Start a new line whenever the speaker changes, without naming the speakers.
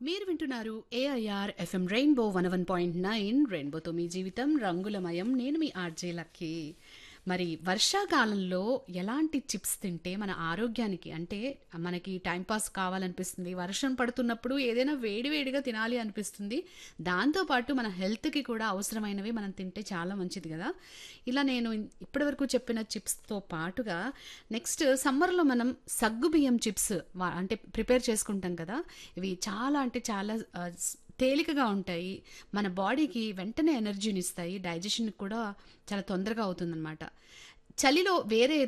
మీరు వింటున్నారు AIR FM rainbow one one point nine రెయిన్బోతో మీ జీవితం రంగులమయం నేను మీ ఆర్జే లక్కీ మరి వర్షాకాలంలో ఎలాంటి చిప్స్ తింటే మన ఆరోగ్యానికి అంటే మనకి టైంపాస్ కావాలనిపిస్తుంది వర్షం పడుతున్నప్పుడు ఏదైనా వేడివేడిగా తినాలి అనిపిస్తుంది దాంతోపాటు మన హెల్త్కి కూడా అవసరమైనవి మనం తింటే చాలా మంచిది కదా ఇలా నేను ఇప్పటివరకు చెప్పిన చిప్స్తో పాటుగా నెక్స్ట్ సమ్మర్లో మనం సగ్గు బియ్యం చిప్స్ వా- అంటే ప్రిపేర్ చేసుకుంటాం కదా ఇవి చాలా అంటే చాలా ఆ, స్- తేలికగా ఉంటాయి మన బాడీకి వెంటనే ఎనర్జీని ఇస్తాయి డైజెషన్ కూడా చాలా తొందరగా అవుతుందన్నమాట చలిలో వేరే